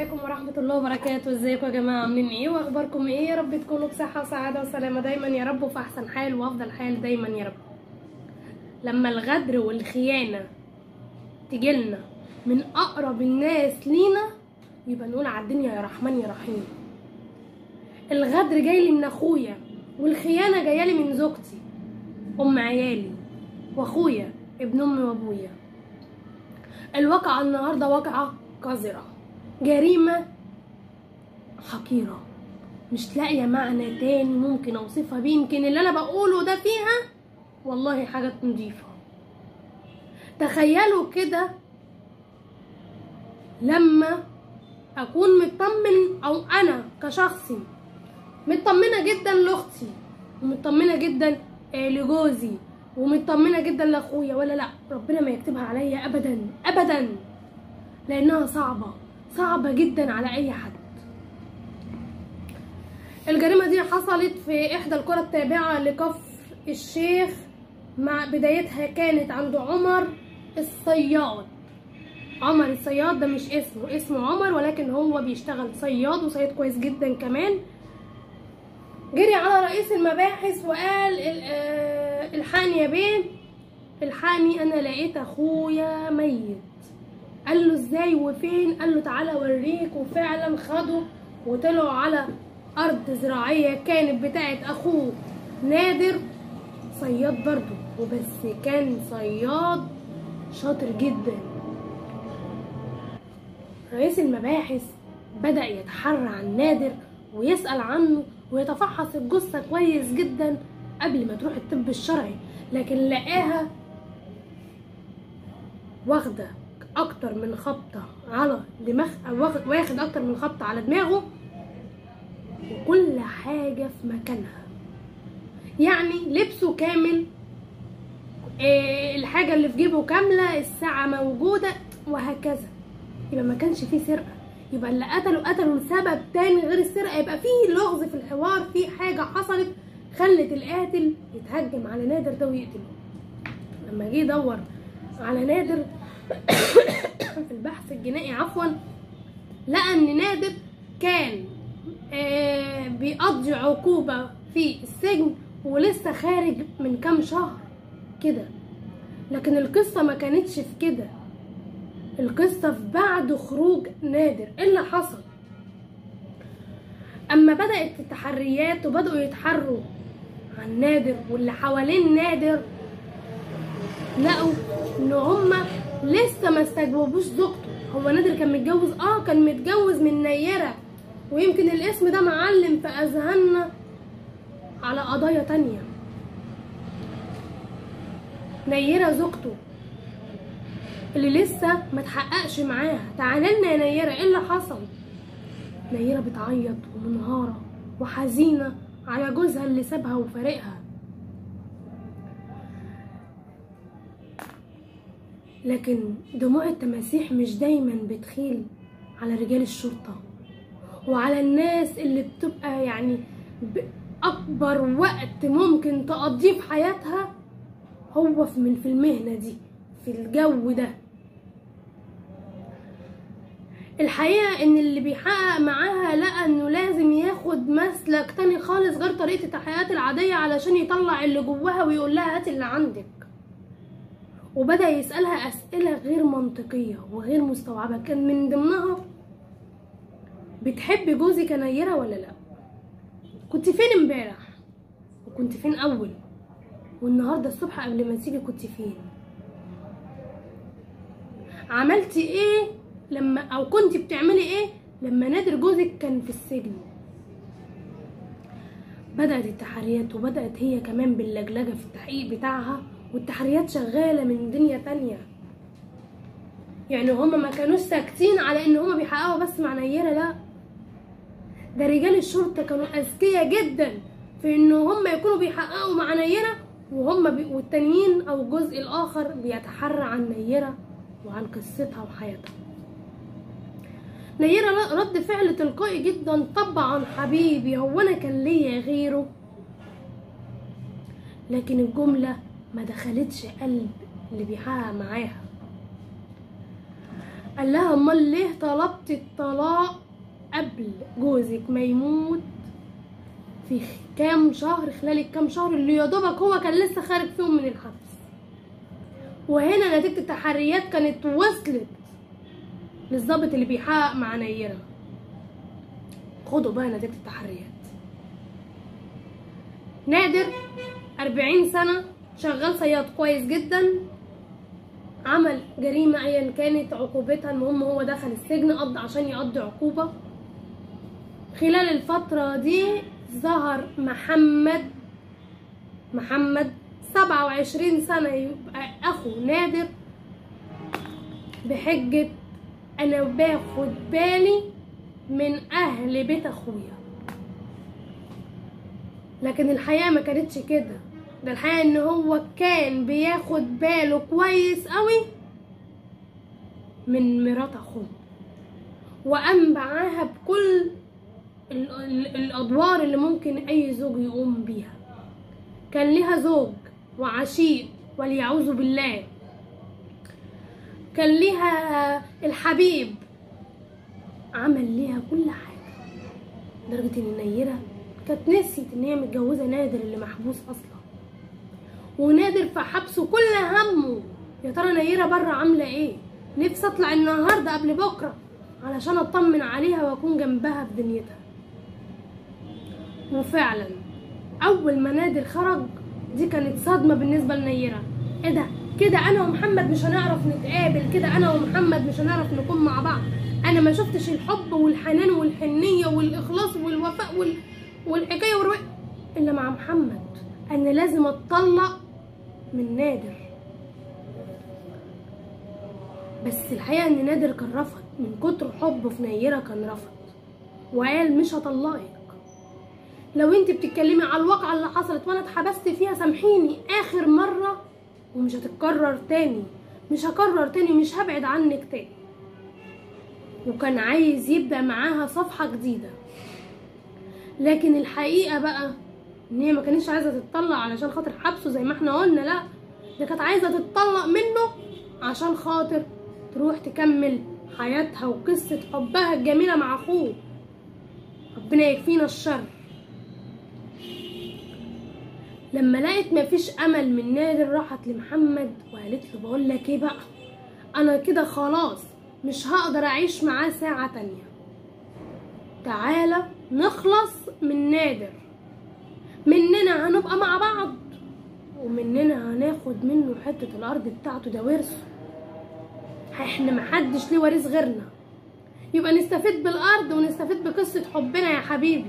عليكم ورحمة الله وبركاته ازيكم يا جماعة عاملين ايه واخباركم ايه يا رب تكونوا بصحة وسعادة وسلامة دايما يا رب وفي احسن حال وافضل حال دايما يا رب لما الغدر والخيانة تجيلنا من اقرب الناس لينا يبقى نقول على الدنيا يا رحمن يا رحيم الغدر جاي لي من اخويا والخيانة جايه لي من زوجتي ام عيالي واخويا ابن امي وابويا الواقعة النهاردة واقعة قذرة جريمة حقيرة مش لاقية معنى تاني ممكن اوصفها بيه يمكن اللي انا بقوله ده فيها والله حاجة نضيفة تخيلوا كده لما اكون مطمن او انا كشخصي مطمنة جدا لاختي ومطمنة جدا آه، لجوزي ومطمنة جدا لاخويا ولا لا ربنا ما يكتبها عليا ابدا ابدا لانها صعبة صعبة جدا على اي حد الجريمة دي حصلت في احدى القرى التابعة لكفر الشيخ مع بدايتها كانت عند عمر الصياد عمر الصياد ده مش اسمه اسمه عمر ولكن هو بيشتغل صياد وصياد كويس جدا كمان جري على رئيس المباحث وقال ال- آه، الحقني يا بيه الحقني انا لقيت اخويا ميت قال له ازاي وفين قال له تعالى اوريك وفعلا خده وطلعوا على ارض زراعيه كانت بتاعت اخوه نادر صياد برضه وبس كان صياد شاطر جدا رئيس المباحث بدأ يتحرى عن نادر ويسأل عنه ويتفحص الجثة كويس جدا قبل ما تروح الطب الشرعي لكن لقاها واخدة أكتر من خبطة على دماغ أو واخد واخد أكتر من خبطة على دماغه وكل حاجة في مكانها يعني لبسه كامل إيه الحاجة اللي في جيبه كاملة الساعة موجودة وهكذا يبقى ما كانش فيه سرقة يبقى اللي قتله قتله لسبب تاني غير السرقة يبقى فيه لغز في الحوار فيه حاجة حصلت خلت القاتل يتهجم على نادر ده ويقتله لما جه يدور على نادر في البحث الجنائي عفوا لقى ان نادر كان آه بيقضي عقوبة في السجن ولسه خارج من كام شهر كده لكن القصة ما كانتش في كده القصة في بعد خروج نادر ايه اللي حصل اما بدأت التحريات وبدأوا يتحروا عن نادر واللي حوالين نادر لقوا ان هما لسه ما استجوبوش زوجته هو نادر كان متجوز اه كان متجوز من نيرة ويمكن الاسم ده معلم في اذهاننا على قضايا تانية نيرة زوجته اللي لسه ما تحققش معاها تعالى لنا يا نيرة ايه اللي حصل نيرة بتعيط ومنهارة وحزينة على جوزها اللي سابها وفارقها لكن دموع التماسيح مش دايما بتخيل على رجال الشرطة وعلى الناس اللي بتبقى يعني بأكبر وقت ممكن تقضيه في حياتها هو في من في المهنة دي في الجو ده الحقيقة ان اللي بيحقق معاها لقى انه لازم ياخد مسلك تاني خالص غير طريقة التحقيقات العادية علشان يطلع اللي جواها ويقول لها هات اللي عندك وبدأ يسألها أسئلة غير منطقية وغير مستوعبة كان من ضمنها بتحبي جوزك يا نيرة ولا لا كنت فين امبارح وكنت فين أول والنهاردة الصبح قبل ما تيجي كنت فين عملتي ايه لما او كنت بتعملي ايه لما نادر جوزك كان في السجن بدأت التحريات وبدأت هي كمان باللجلجة في التحقيق بتاعها والتحريات شغالة من دنيا تانية يعني هما ما كانوش ساكتين على ان هما بيحققوا بس مع نيرة لا ده رجال الشرطة كانوا اذكياء جدا في ان هما يكونوا بيحققوا مع نيرة وهم بي... والتانيين او الجزء الاخر بيتحرى عن نيرة وعن قصتها وحياتها نيرة رد فعل تلقائي جدا طبعا حبيبي هو انا كان ليا غيره لكن الجملة ما دخلتش قلب اللي بيحقق معاها قال لها امال ليه طلبت الطلاق قبل جوزك ما يموت في كام شهر خلال الكام شهر اللي يا دوبك هو كان لسه خارج فيهم من الحبس وهنا نتيجة التحريات كانت وصلت للظابط اللي بيحقق مع نيرة خدوا بقى نتيجة التحريات نادر أربعين سنة شغال صياد كويس جدا عمل جريمة أيا كانت عقوبتها المهم هو دخل السجن قضى عشان يقضي عقوبة خلال الفترة دي ظهر محمد محمد سبعة وعشرين سنة يبقى أخو نادر بحجة أنا باخد بالي من أهل بيت أخويا لكن الحقيقة ما كانتش كده ده الحقيقة إن هو كان بياخد باله كويس قوي من مرات أخوه وقام معاها بكل ال- ال- الأدوار اللي ممكن أي زوج يقوم بيها كان ليها زوج وعشيق وليعوذ بالله كان ليها الحبيب عمل ليها كل حاجة لدرجة إن نيرة كانت نسيت إن هي متجوزة نادر اللي محبوس أصلا ونادر في حبسه كل همه يا ترى نيرة بره عاملة إيه نفسي أطلع النهاردة قبل بكرة علشان أطمن عليها وأكون جنبها في دنيتها وفعلا اول ما نادر خرج دي كانت صدمه بالنسبه لنيره ايه ده كده انا ومحمد مش هنعرف نتقابل كده انا ومحمد مش هنعرف نكون مع بعض انا ما شفتش الحب والحنان والحنيه والاخلاص والوفاء وال... والحكايه والروايه الا مع محمد انا لازم اتطلق من نادر بس الحقيقه ان نادر كان رفض من كتر حبه في نيره كان رفض وقال مش هطلقك لو انت بتتكلمي على الواقعة اللي حصلت وانا اتحبست فيها سامحيني اخر مرة ومش هتتكرر تاني مش هكرر تاني مش هبعد عنك تاني وكان عايز يبدأ معاها صفحة جديدة لكن الحقيقة بقى ان هي ما كانتش عايزة تتطلق علشان خاطر حبسه زي ما احنا قلنا لا دي كانت عايزة تتطلق منه عشان خاطر تروح تكمل حياتها وقصة حبها الجميلة مع اخوه ربنا يكفينا الشر لما لقيت مفيش امل من نادر راحت لمحمد وقالت له بقول لك ايه بقى انا كده خلاص مش هقدر اعيش معاه ساعة تانية تعالى نخلص من نادر مننا هنبقى مع بعض ومننا هناخد منه حتة الارض بتاعته ده ورثه احنا محدش ليه وريث غيرنا يبقى نستفيد بالارض ونستفيد بقصة حبنا يا حبيبي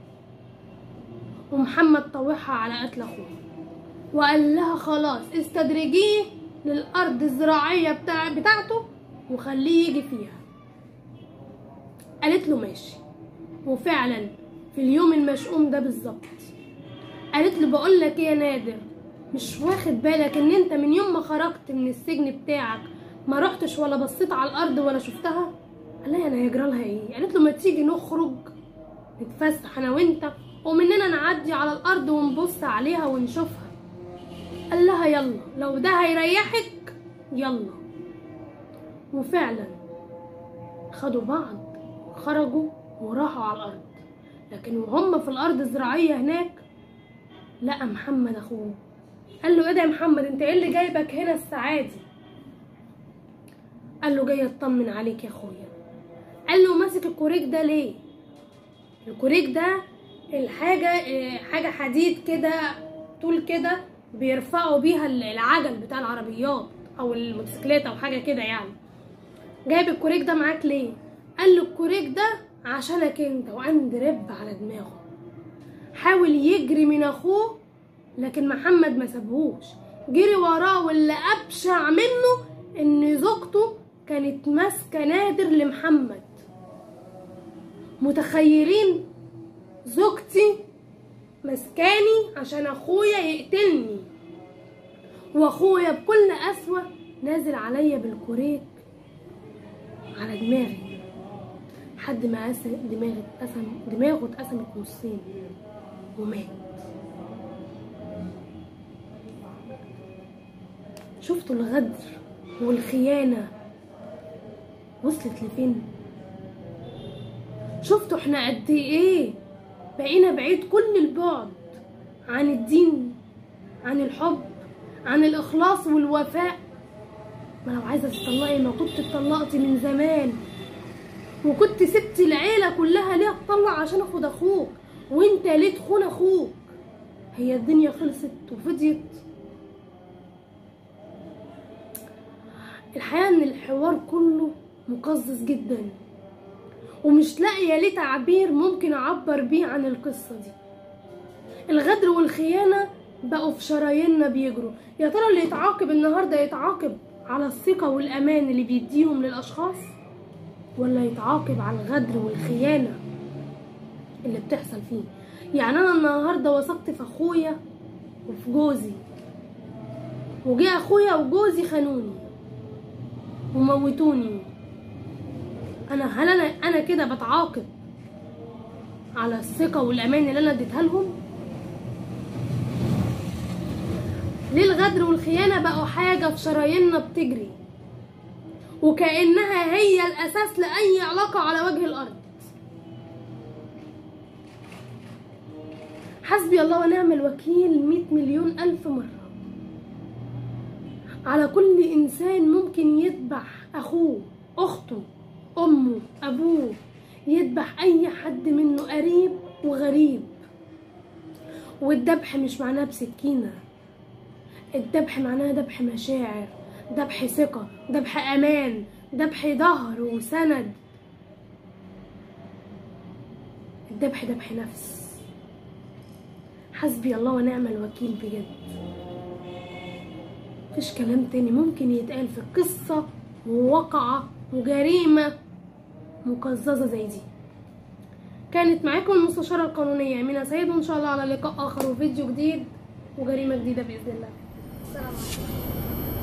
ومحمد طوحها على قتل اخوه وقال لها خلاص استدرجيه للارض الزراعيه بتاع بتاعته وخليه يجي فيها قالت له ماشي وفعلا في اليوم المشؤوم ده بالظبط قالت له بقول لك ايه يا نادر مش واخد بالك ان انت من يوم ما خرجت من السجن بتاعك ما رحتش ولا بصيت على الارض ولا شفتها قال لها انا هيجرى لها ايه قالت له ما تيجي نخرج نتفسح انا وانت ومننا نعدي على الارض ونبص عليها ونشوفها قال لها يلا لو ده هيريحك يلا وفعلا خدوا بعض خرجوا وراحوا على الارض لكن وهم في الارض الزراعيه هناك لقى محمد اخوه قال له ايه ده يا محمد انت ايه اللي جايبك هنا الساعه دي قال له جاي اطمن عليك يا اخويا قال له ماسك الكوريك ده ليه الكوريك ده الحاجة آه، حاجة حديد كده طول كده بيرفعوا بيها العجل بتاع العربيات او الموتوسيكلات او حاجة كده يعني جايب الكوريك ده معاك ليه قال له الكوريك ده عشانك انت وقام درب على دماغه حاول يجري من اخوه لكن محمد ما سابهوش جري وراه واللي ابشع منه ان زوجته كانت ماسكه نادر لمحمد متخيلين زوجتي مسكاني عشان اخويا يقتلني واخويا بكل قسوة نازل عليا بالكوريك على دماغي لحد ما قاس دماغي اتقسم دماغه اتقسمت نصين ومات شفتوا الغدر والخيانة وصلت لفين شفتوا احنا قد ايه بقينا بعيد كل البعد عن الدين عن الحب عن الاخلاص والوفاء ما لو عايزه تطلقي ما كنت اتطلقتي من زمان وكنت سبت العيله كلها ليه تطلع عشان اخد اخوك وانت ليه تخون اخوك هي الدنيا خلصت وفضيت الحقيقه ان الحوار كله مقزز جدا ومش لاقيه ليه تعبير ممكن اعبر بيه عن القصه دي الغدر والخيانه بقوا في شراييننا بيجروا يا ترى اللي يتعاقب النهارده يتعاقب على الثقه والامان اللي بيديهم للاشخاص ولا يتعاقب على الغدر والخيانه اللي بتحصل فيه يعني انا النهارده وثقت في اخويا وفي جوزي وجه اخويا وجوزي خانوني وموتوني انا هل انا انا كده بتعاقب على الثقه والامان اللي انا اديتها لهم ليه الغدر والخيانه بقوا حاجه في شراييننا بتجري وكانها هي الاساس لاي علاقه على وجه الارض حسبي الله ونعم الوكيل مئة مليون ألف مرة على كل إنسان ممكن يذبح أخوه أخته أمه أبوه يذبح أي حد منه قريب وغريب والذبح مش معناه بسكينة الذبح معناه ذبح مشاعر ذبح ثقة ذبح أمان ذبح ظهر وسند الذبح ذبح نفس حسبي الله ونعم الوكيل بجد مفيش كلام تاني ممكن يتقال في قصة وواقعة وجريمة مقززة زي دي كانت معاكم المستشارة القانونية أمينة سيد وإن شاء الله على لقاء آخر وفيديو جديد وجريمة جديدة بإذن الله السلام عليكم